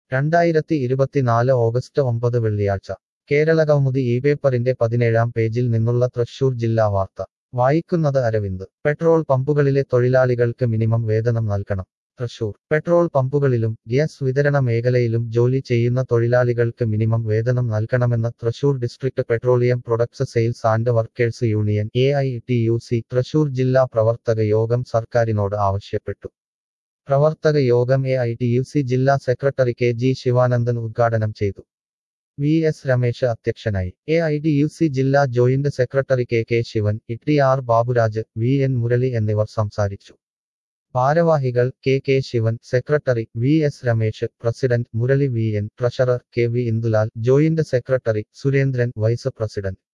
രണ്ടായിരത്തി ഇരുപത്തിനാല് ഓഗസ്റ്റ് ഒമ്പത് വെള്ളിയാഴ്ച കേരളകൗമുദി ഈ പേപ്പറിന്റെ പതിനേഴാം പേജിൽ നിന്നുള്ള തൃശൂർ ജില്ലാ വാർത്ത വായിക്കുന്നത് അരവിന്ദ് പെട്രോൾ പമ്പുകളിലെ തൊഴിലാളികൾക്ക് മിനിമം വേതനം നൽകണം തൃശൂർ പെട്രോൾ പമ്പുകളിലും ഗ്യാസ് വിതരണ മേഖലയിലും ജോലി ചെയ്യുന്ന തൊഴിലാളികൾക്ക് മിനിമം വേതനം നൽകണമെന്ന് Thrissur district petroleum products sales and workers union A I T U C Thrissur ജില്ലാ പ്രവർത്തക യോഗം സർക്കാരിനോട് ആവശ്യപ്പെട്ടു പ്രവർത്തക യോഗം A I T U C ജില്ലാ സെക്രട്ടറി കെ ജി ശിവാനന്ദൻ ഉദ്ഘാടനം ചെയ്തു വി എസ് രമേശ് അധ്യക്ഷനായി A I T U C ജില്ലാ joint secretary K K Sivan E R Baburaj V N Murali എന്നിവർ സംസാരിച്ചു ഭാരവാഹികൾ K K Sivan secretary V S Ramesh president Murali V N treasurer K V Indulal joint secretary Surendran vice president